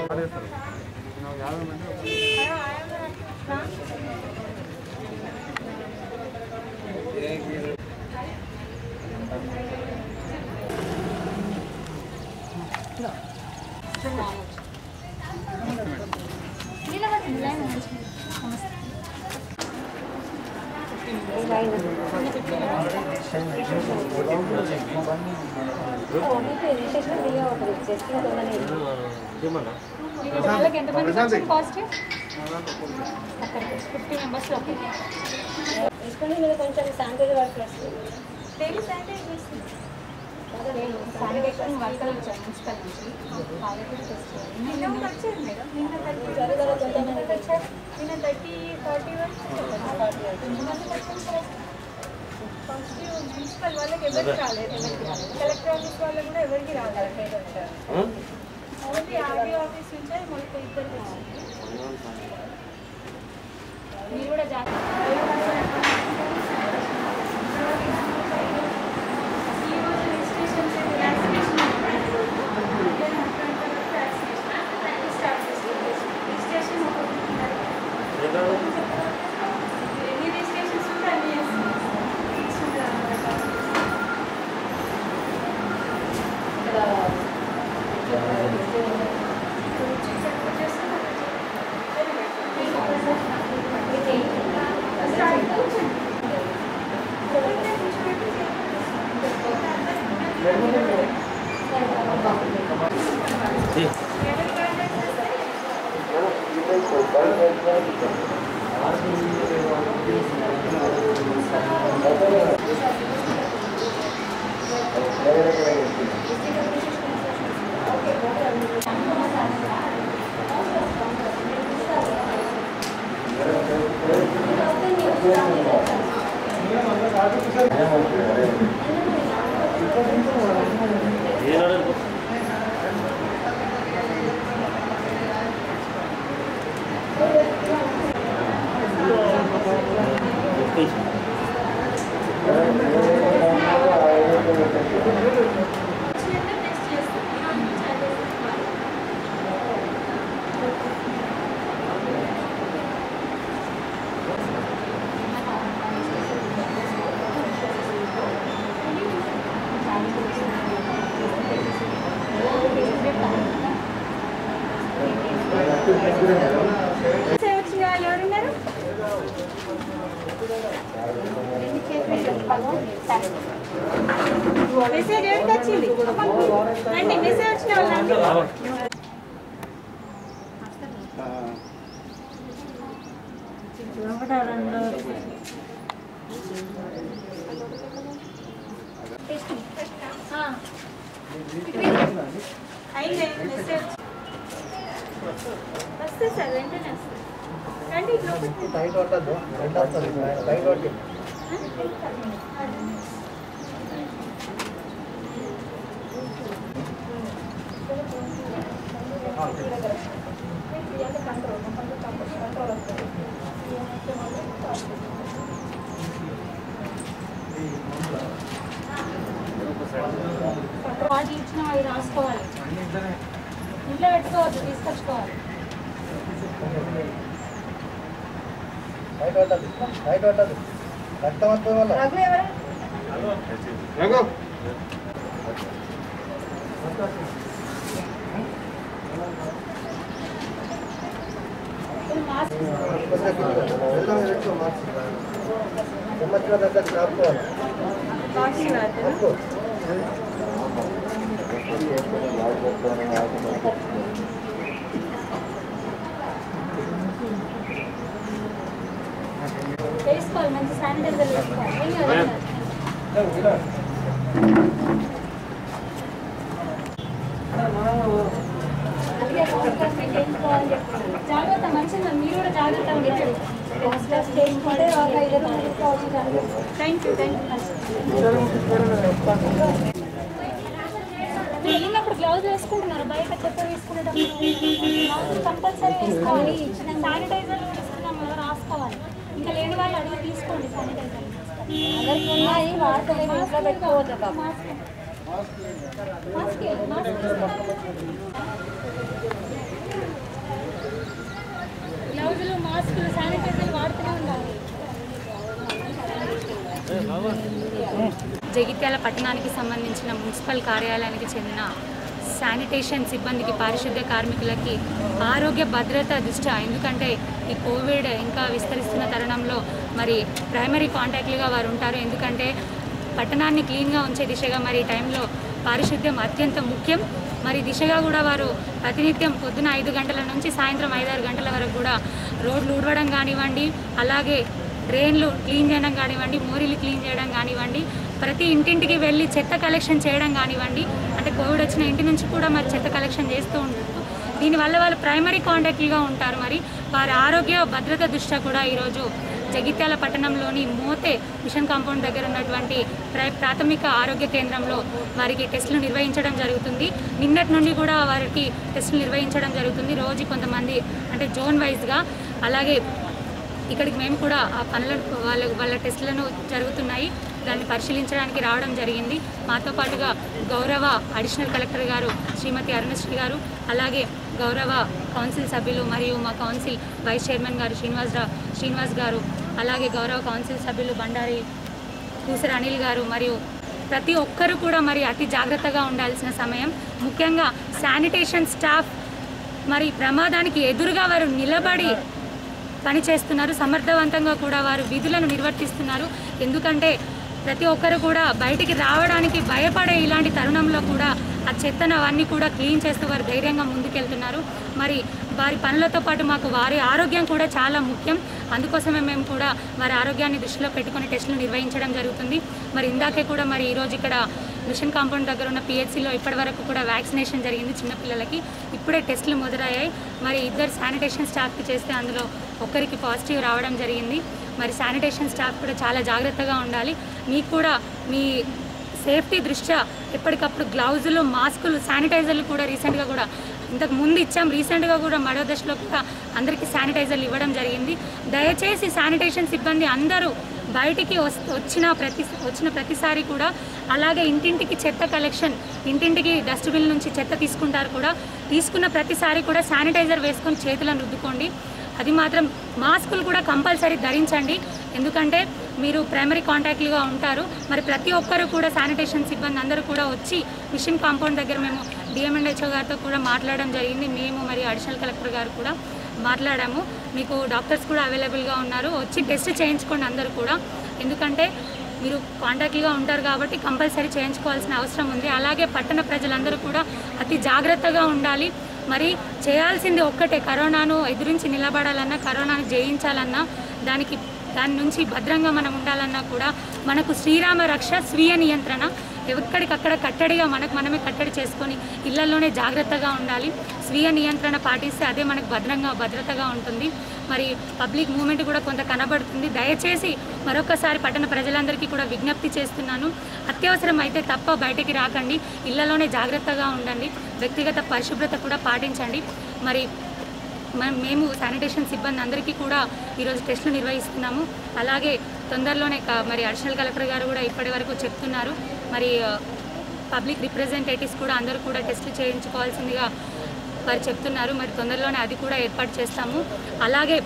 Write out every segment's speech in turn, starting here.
వాళ్ళకి ఎంతమంది వచ్చింది పాజిటివ్ ఫిఫ్టీ మెంబర్స్ తీసుకొని మీరు కొంచెం శానిటైజర్ వర్క్ వస్తుంది డైలీ శానిటైజ్ చేస్తుంది శానిటేషన్ వర్కర్ వచ్చారు మున్సిపల్ నుంచి వాళ్ళకి కూడా టెస్ట్ చేయాలి నిన్న ఒకటి వచ్చారు మేడం నిన్న థర్టీ ఎంతమంది వచ్చారు నిన్న థర్టీ ఫార్టీ వరకు ఎంతమంది వచ్చారు పాజిటివ్ మున్సిపల్ వాళ్ళకి ఎవరికి రాలేదు ఎవరికి రాలేదు కలెక్టర్ ఆఫీస్ వాళ్ళకి కూడా ఎవరికి రాలేదు ఓన్లీ ఆర్డీ ఆఫీస్ నుంచే మనకు ఇద్దరికి వచ్చింది మీరు కూడా వచ్చిన వాళ్ళు ఎవరున్నారు మెసేజ్ ఎవరికి వచ్చింది రండి మెసేజ్ వచ్చిన వాళ్ళు అయిందే మెసేజ్ వస్తే సార్ వెంటనే వస్తుంది రండి లోపలికి టైట్ పట్టద్దు రెండు వస్తుంది టైట్ పట్టి కార్డు ఇచ్చిన అవి రాసుకోవాలి ఇంట్లో పెట్టుకోవద్దు తీసుకొచ్చుకోవాలి టైట్ పట్టద్దు టైట్ పట్టద్దు రక్తం వస్తుంది వల్ల రఘు ఎవరు మాస్క్ సంవత్సరం దగ్గర కాపుకోవాలి పట్టుకో. వేసుకోవాలి మంచి శానిటైజర్ వేసుకోవాలి ఏం కాదు, ఏం కాదు. అందుకే కౌంటర్ పెట్టేసుకోవాలని చెప్తున్నాను. జాగ్రత్త మంచిగా మీరు కూడా జాగ్రత్త ఉండాలి చేసుకుంటే ఒక ఐదు రోజులు తీసుకోవచ్చు థ్యాంక్ యూ థ్యాంక్ యూ వెళ్ళినప్పుడు గ్లౌజ్ వేసుకుంటున్నారు బయట చెత్త తీసుకునేటప్పుడు గ్లౌజ్ కంపల్సరీ వేసుకోవాలి శానిటైజర్ తీసుకున్నాం కదా రాసుకోవాలి ఇంకా లేని వాళ్ళు అడిగి తీసుకోండి శానిటైజర్ అందరికి ఉన్నాయి వాడతలేము ఇంట్లో పెట్టుకోవద్దు పాప మాస్క్ మాస్క్ మాస్క్ తీసుకోవాలి. మాస్కులు శానిటైజర్ వాడుతూనే ఉండాలి జగిత్యాల పట్టణానికి సంబంధించిన మున్సిపల్ కార్యాలయానికి చెందిన శానిటేషన్ సిబ్బందికి పారిశుద్ధ్య కార్మికులకి ఆరోగ్య భద్రత దృష్ట్యా ఎందుకంటే ఈ కోవిడ్ ఇంకా విస్తరిస్తున్న తరుణంలో మరి ప్రైమరీ కాంటాక్ట్లుగా వారు ఉంటారు ఎందుకంటే పట్టణాన్ని క్లీన్గా ఉంచే దిశగా మరి ఈ టైంలో పారిశుద్ధ్యం అత్యంత ముఖ్యం మరి దిశగా కూడా వారు ప్రతినిత్యం పొద్దున ఐదు గంటల నుంచి సాయంత్రం ఐదారు గంటల వరకు కూడా రోడ్లు ఊడవడం కానివ్వండి అలాగే డ్రైన్లు క్లీన్ చేయడం కానివ్వండి మోరీలు క్లీన్ చేయడం కానివ్వండి ప్రతి ఇంటింటికి వెళ్ళి చెత్త కలెక్షన్ చేయడం కానివ్వండి అంటే కోవిడ్ వచ్చిన ఇంటి నుంచి కూడా మరి చెత్త కలెక్షన్ చేస్తూ ఉంటారు దీనివల్ల వాళ్ళు ప్రైమరీ కాంటాక్ట్లుగా ఉంటారు మరి వారి ఆరోగ్య భద్రత దృష్ట్యా కూడా ఈరోజు జగిత్యాల పట్టణంలోని మోతే మిషన్ కాంపౌండ్ దగ్గర ఉన్నటువంటి ప్రై ప్రాథమిక ఆరోగ్య కేంద్రంలో వారికి టెస్టులు నిర్వహించడం జరుగుతుంది నిన్నటి నుండి కూడా వారికి టెస్టులు నిర్వహించడం జరుగుతుంది రోజు కొంతమంది అంటే జోన్ వైజ్గా అలాగే ఇక్కడికి మేము కూడా ఆ పనులను వాళ్ళ వాళ్ళ టెస్టులను జరుగుతున్నాయి దాన్ని పరిశీలించడానికి రావడం జరిగింది మాతో పాటుగా గౌరవ అడిషనల్ కలెక్టర్ గారు శ్రీమతి అరుణశ్రీ గారు అలాగే గౌరవ కౌన్సిల్ సభ్యులు మరియు మా కౌన్సిల్ వైస్ చైర్మన్ గారు శ్రీనివాసరావు శ్రీనివాస్ గారు అలాగే గౌరవ కౌన్సిల్ సభ్యులు బండారి కూసర అనిల్ గారు మరియు ప్రతి ఒక్కరూ కూడా మరి అతి జాగ్రత్తగా ఉండాల్సిన సమయం ముఖ్యంగా శానిటేషన్ స్టాఫ్ మరి ప్రమాదానికి ఎదురుగా వారు నిలబడి పనిచేస్తున్నారు సమర్థవంతంగా కూడా వారు విధులను నిర్వర్తిస్తున్నారు ఎందుకంటే ప్రతి ఒక్కరు కూడా బయటికి రావడానికి భయపడే ఇలాంటి తరుణంలో కూడా ఆ చెత్తను అవన్నీ కూడా క్లీన్ చేస్తూ వారు ధైర్యంగా ముందుకెళ్తున్నారు మరి వారి పనులతో పాటు మాకు వారి ఆరోగ్యం కూడా చాలా ముఖ్యం అందుకోసమే మేము కూడా వారి ఆరోగ్యాన్ని దృష్టిలో పెట్టుకుని టెస్టులు నిర్వహించడం జరుగుతుంది మరి ఇందాకే కూడా మరి ఈరోజు ఇక్కడ మిషన్ కాంపౌండ్ దగ్గర ఉన్న పిహెచ్సిలో ఇప్పటి వరకు కూడా వ్యాక్సినేషన్ జరిగింది చిన్నపిల్లలకి ఇప్పుడే టెస్టులు మొదలయ్యాయి మరి ఇద్దరు శానిటేషన్ స్టాఫ్కి చేస్తే అందులో ఒక్కరికి పాజిటివ్ రావడం జరిగింది మరి శానిటేషన్ స్టాఫ్ కూడా చాలా జాగ్రత్తగా ఉండాలి మీకు కూడా మీ సేఫ్టీ దృష్ట్యా ఎప్పటికప్పుడు గ్లౌజులు మాస్కులు శానిటైజర్లు కూడా రీసెంట్గా కూడా ఇంతకు ముందు ఇచ్చాం రీసెంట్గా కూడా మరో దశలో కూడా అందరికీ శానిటైజర్లు ఇవ్వడం జరిగింది దయచేసి శానిటేషన్ సిబ్బంది అందరూ బయటికి వస్- వచ్చిన ప్రతి వచ్చిన ప్రతిసారి కూడా అలాగే ఇంటింటికి చెత్త కలెక్షన్ ఇంటింటికి డస్ట్బిన్ నుంచి చెత్త తీసుకుంటారు కూడా తీసుకున్న ప్రతిసారి కూడా శానిటైజర్ వేసుకొని చేతులను రుద్దుకోండి అది మాత్రం మాస్కులు కూడా కంపల్సరీ ధరించండి ఎందుకంటే మీరు ప్రైమరీ కాంటాక్ట్లుగా ఉంటారు మరి ప్రతి ఒక్కరు కూడా శానిటేషన్ సిబ్బంది అందరూ కూడా వచ్చి మిషన్ కాంపౌండ్ దగ్గర మేము డిఎంఎన్హెచ్ఓ గారితో కూడా మాట్లాడడం జరిగింది మేము మరి అడిషనల్ కలెక్టర్ గారు కూడా మాట్లాడాము మీకు డాక్టర్స్ కూడా అవైలబుల్గా ఉన్నారు వచ్చి టెస్ట్ చేయించుకోండి అందరూ కూడా ఎందుకంటే మీరు కాంటాక్ట్గా ఉంటారు కాబట్టి కంపల్సరీ చేయించుకోవాల్సిన అవసరం ఉంది అలాగే పట్టణ ప్రజలందరూ కూడా అతి జాగ్రత్తగా ఉండాలి మరి చేయాల్సింది ఒక్కటే కరోనాను ఎదురించి నిలబడాలన్నా కరోనాను జయించాలన్నా దానికి దాని నుంచి భద్రంగా మనం ఉండాలన్నా కూడా మనకు శ్రీరామ రక్ష స్వీయ నియంత్రణ ఎక్కడికక్కడ కట్టడిగా మనకు మనమే కట్టడి చేసుకొని ఇళ్లలోనే జాగ్రత్తగా ఉండాలి స్వీయ నియంత్రణ పాటిస్తే అదే మనకు భద్రంగా భద్రతగా ఉంటుంది మరి పబ్లిక్ మూమెంట్ కూడా కొంత కనబడుతుంది దయచేసి మరొకసారి పట్టణ ప్రజలందరికీ కూడా విజ్ఞప్తి చేస్తున్నాను అత్యవసరం అయితే తప్ప బయటికి రాకండి ఇళ్లలోనే జాగ్రత్తగా ఉండండి వ్యక్తిగత పరిశుభ్రత కూడా పాటించండి మరి మనం మేము శానిటేషన్ సిబ్బంది అందరికీ కూడా ఈరోజు టెస్టులు నిర్వహిస్తున్నాము అలాగే తొందరలోనే క- మరి అడిషనల్ కలెక్టర్ గారు కూడా ఇప్పటి వరకు చెప్తున్నారు మరి ఆ, పబ్లిక్ రిప్రజెంటేటివ్స్ కూడా అందరూ కూడా టెస్టులు చేయించుకోవాల్సిందిగా వారు చెప్తున్నారు మరి తొందరలోనే అది కూడా ఏర్పాటు చేస్తాము అలాగే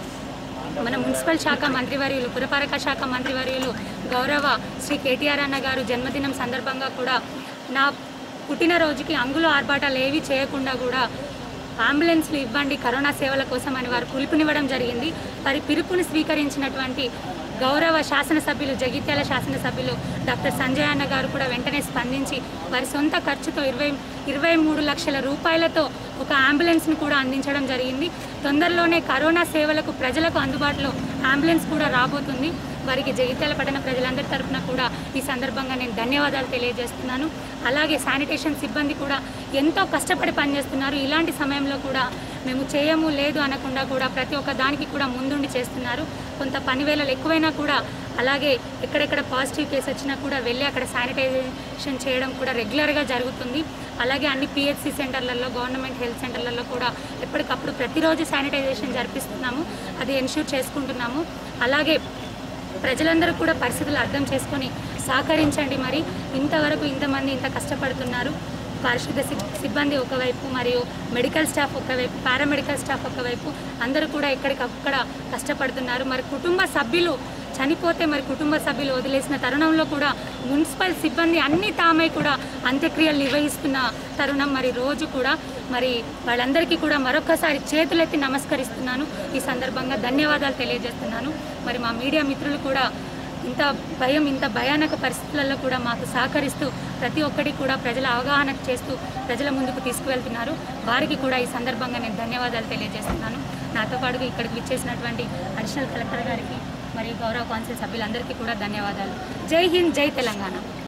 మన మున్సిపల్ శాఖ మంత్రివర్యులు పురపాలక శాఖ మంత్రివర్యులు గౌరవ శ్రీ కేటీఆర్ అన్న గారు జన్మదినం సందర్భంగా కూడా నా పుట్టినరోజుకి అంగుల ఆర్భాటాలు ఏవి చేయకుండా కూడా అంబులెన్స్లు ఇవ్వండి కరోనా సేవల కోసం అని వారు పిలుపునివ్వడం జరిగింది వారి పిలుపుని స్వీకరించినటువంటి గౌరవ శాసనసభ్యులు జగిత్యాల శాసనసభ్యులు డాక్టర్ సంజయ్ అన్న గారు కూడా వెంటనే స్పందించి వారి సొంత ఖర్చుతో ఇరవై ఇరవై మూడు లక్షల రూపాయలతో ఒక అంబులెన్స్ను కూడా అందించడం జరిగింది తొందరలోనే కరోనా సేవలకు ప్రజలకు అందుబాటులో అంబులెన్స్ కూడా రాబోతుంది వారికి జగిత్యాల పట్టణ ప్రజలందరి తరపున కూడా ఈ సందర్భంగా నేను ధన్యవాదాలు తెలియజేస్తున్నాను అలాగే శానిటేషన్ సిబ్బంది కూడా ఎంతో కష్టపడి పనిచేస్తున్నారు ఇలాంటి సమయంలో కూడా మేము చేయము లేదు అనకుండా కూడా ప్రతి ఒక్క దానికి కూడా ముందుండి చేస్తున్నారు కొంత పని వేళలు ఎక్కువైనా కూడా అలాగే ఎక్కడెక్కడ పాజిటివ్ కేసు వచ్చినా కూడా వెళ్ళి అక్కడ శానిటైజేషన్ చేయడం కూడా రెగ్యులర్గా జరుగుతుంది అలాగే అన్ని పిహెచ్సి సెంటర్లలో గవర్నమెంట్ హెల్త్ సెంటర్లలో కూడా ఎప్పటికప్పుడు ప్రతిరోజు శానిటైజేషన్ జరిపిస్తున్నాము అది ఎన్ష్యూర్ చేసుకుంటున్నాము అలాగే ప్రజలందరూ కూడా పరిస్థితులు అర్థం చేసుకొని సహకరించండి మరి ఇంతవరకు ఇంతమంది ఇంత కష్టపడుతున్నారు పారిశుద్ధ సిబ్- సిబ్బంది ఒకవైపు మరియు మెడికల్ స్టాఫ్ ఒకవైపు పారామెడికల్ స్టాఫ్ ఒకవైపు అందరూ కూడా ఎక్కడికక్కడ కష్టపడుతున్నారు మరి కుటుంబ సభ్యులు చనిపోతే మరి కుటుంబ సభ్యులు వదిలేసిన తరుణంలో కూడా మున్సిపల్ సిబ్బంది అన్ని తామై కూడా అంత్యక్రియలు నిర్వహిస్తున్న తరుణం మరి రోజు కూడా మరి వాళ్ళందరికీ కూడా మరొకసారి చేతులెత్తి నమస్కరిస్తున్నాను ఈ సందర్భంగా ధన్యవాదాలు తెలియజేస్తున్నాను మరి మా మీడియా మిత్రులు కూడా ఇంత భయం ఇంత భయానక పరిస్థితులలో కూడా మాకు సహకరిస్తూ ప్రతి ఒక్కటి కూడా ప్రజల అవగాహన చేస్తూ ప్రజల ముందుకు తీసుకువెళ్తున్నారు వారికి కూడా ఈ సందర్భంగా నేను ధన్యవాదాలు తెలియజేస్తున్నాను నాతో పాటు ఇక్కడికి విచ్చేసినటువంటి అడిషనల్ కలెక్టర్ గారికి మరియు గౌరవ కౌన్సిల్ సభ్యులందరికీ కూడా ధన్యవాదాలు జై హింద్ జై తెలంగాణ